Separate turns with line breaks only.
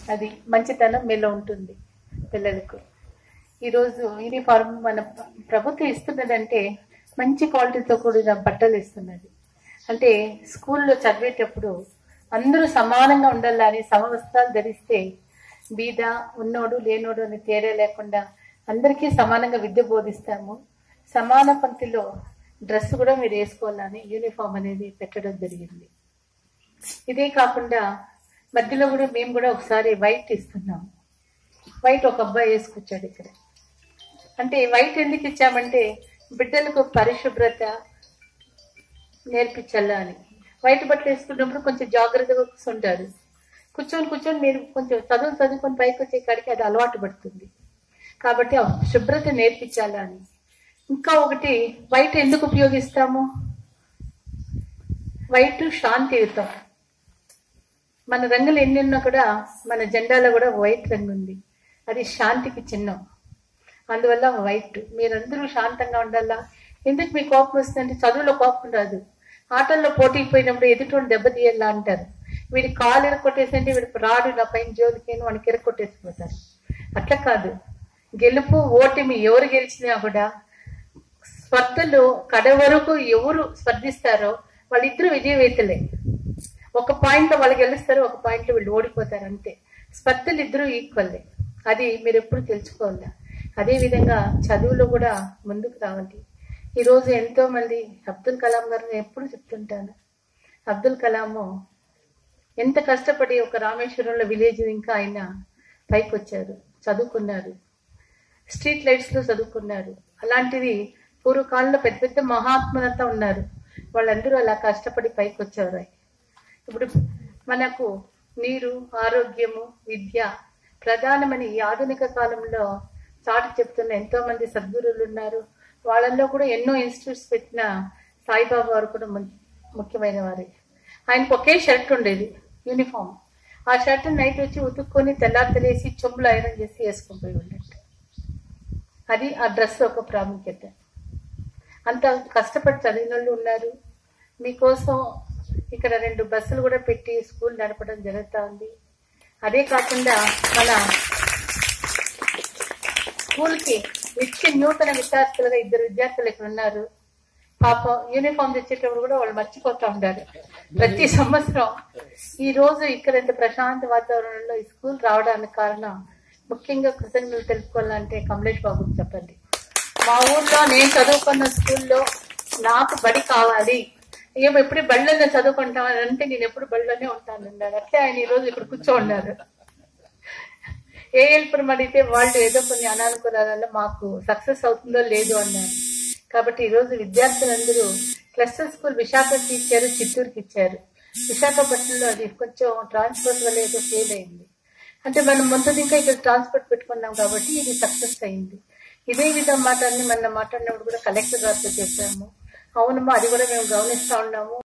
అది మంచితనం మీలో ఉంటుంది పిల్లలకు ఈరోజు యూనిఫార్మ్ మన ప్ర- ప్రభుత్వం ఇస్తున్నదంటే మంచి క్వాలిటీతో కూడిన బట్టలు ఇస్తున్నది అంటే స్కూల్లో చదివేటప్పుడు అందరూ సమానంగా ఉండాలని సమవస్త్రాలు ధరిస్తే బీద ఉన్నోడు లేనోడు అని తేడా లేకుండా అందరికీ సమానంగా విద్య బోధిస్తాము సమాన పంక్తిలో డ్రెస్ కూడా మీరు వేసుకోవాలని యూనిఫామ్ అనేది పెట్టడం జరిగింది ఇదే కాకుండా మధ్యలో కూడా మేము కూడా ఒకసారి వైట్ ఇస్తున్నాము వైట్ ఒక అబ్బాయి వేసుకొచ్చాడు ఇక్కడ అంటే వైట్ ఎందుకు ఇచ్చామంటే బిడ్డలకు పరిశుభ్రత నేర్పించాలా అని వైట్ బట్టలు వేసుకున్నప్పుడు కొంచెం జాగ్రత్తగా కూర్చుంటారు కూర్చొని కూర్చొని మీరు కొంచెం చదువు చదువుకొని పైకి వచ్చే కాడికి అది అలవాటు పడుతుంది కాబట్టి ఆ శుభ్రత నేర్పించాలా అని ఇంకా ఒకటి వైట్ ఎందుకు ఉపయోగిస్తాము వైట్ శాంతియుతం మన రంగులు ఎన్ని ఉన్నా కూడా మన జెండాలో కూడా వైట్ రంగు ఉంది అది శాంతికి చిహ్నం అందువల్ల వైట్ మీరందరూ శాంతంగా ఉండాలా ఎందుకు మీ కోపం వస్తుందంటే చదువులో కోపం రాదు ఆటల్లో పోటీకి పోయినప్పుడు ఎదుటి దెబ్బ తీయాలా అంటారు వీడి కాలు ఎరకొట్టేసంటే వీడి రాడు నా పైన జోలికి వాడికి ఎరకొట్టేసిపోతారు అట్లా కాదు గెలుపు ఓటమి ఎవరు గెలిచినా కూడా స్పర్ధలు కడ వరకు ఎవరు స్పర్ధిస్తారో వాళ్ళిద్దరు విజయవేతలే ఒక పాయింట్ లో వాళ్ళు గెలుస్తారు ఒక పాయింట్ లో వీళ్ళు ఓడిపోతారు అంతే స్పర్ధలు ఇద్దరు ఈక్వల్లే అది మీరు ఎప్పుడు తెలుసుకోవాలి అదే విధంగా చదువులో కూడా ముందుకు రావాలి ఈ రోజు ఎంతో మంది అబ్దుల్ కలాం గారు నేను ఎప్పుడు చెప్తుంటాను అబ్దుల్ కలాము ఎంత కష్టపడి ఒక రామేశ్వరంలో విలేజ్ ఇంకా ఆయన పైకి వచ్చారు చదువుకున్నారు స్ట్రీట్ లైట్స్ లో చదువుకున్నారు అలాంటిది పూర్వకాలంలో పెద్ద పెద్ద మహాత్ములంతా ఉన్నారు వాళ్ళందరూ అలా కష్టపడి పైకి వచ్చారు ఇప్పుడు మనకు నీరు ఆరోగ్యము విద్య ప్రధానమని ఈ ఆధునిక కాలంలో చాటి చెప్తున్న ఎంతో మంది సద్గురులు ఉన్నారు వాళ్ళల్లో కూడా ఎన్నో ఇన్స్టిట్యూట్స్ పెట్టిన సాయిబాబా వారు కూడా ము- ముఖ్యమైన వారే ఆయనకు ఒకే షర్ట్ ఉండేది యూనిఫామ్ ఆ షర్ట్ నైట్ వచ్చి ఉతుక్కొని తెల్లారి తెలిసి చెంబులు ఐరన్ చేసి వేసుకొని పోయి ఉండేది అది ఆ డ్రెస్ ఒక ప్రాముఖ్యత అంత కష్టపడి చదివిన వాళ్ళు ఉన్నారు మీకోసం ఇక్కడ రెండు బస్సులు కూడా పెట్టి స్కూల్ నడపడం జరుగుతూ ఉంది అదే కాకుండా మన స్కూల్కి నిత్య నూతన విద్యార్థులుగా ఇద్దరు విద్యార్థులు ఇక్కడ ఉన్నారు పాపం యూనిఫామ్ తెచ్చేటప్పుడు కూడా వాళ్ళు మర్చిపోతా ఉంటారు ప్రతి సంవత్సరం ఈ రోజు ఇక్కడ ఇంత ప్రశాంత వాతావరణంలో ఈ స్కూల్ రావడానికి కారణం ముఖ్యంగా కృతజ్ఞతలు తెలుపుకోవాలంటే కమలేష్ బాబుకి చెప్పండి మా ఊర్లో నేను చదువుకున్న స్కూల్లో నాకు బడి కావాలి ఏమో ఎప్పుడు బళ్ళలో చదువుకుంటాం అని అంటే నేను ఎప్పుడు బళ్ళలోనే ఉంటాను అన్నారు అట్లే ఆయన ఈ రోజు ఇక్కడ కూర్చో ఉన్నారు ఏ హెల్పర్ అడిగితే వాళ్ళు ఏదో కొన్ని అనానుకూలాలలో మాకు సక్సెస్ అవుతుందో లేదో అన్నారు కాబట్టి ఈ రోజు విద్యార్థులందరూ క్లస్టర్ స్కూల్ విశాఖకి ఇచ్చారు చిత్తూరుకి ఇచ్చారు విశాఖపట్నంలో అది కొంచెం ట్రాన్స్పోర్ట్ వల్ల ఏదో ఫెయిల్ అయింది అంటే మనం ముందు ఇంకా ఇక్కడ ట్రాన్స్పోర్ట్ పెట్టుకున్నాం కాబట్టి ఇది సక్సెస్ అయింది ఇదే విధంగా మాటల్ని మన మాట్లాడినప్పుడు కూడా కలెక్టర్ గారితో చెప్పాము అవునమ్మా అది కూడా మేము గమనిస్తా ఉన్నాము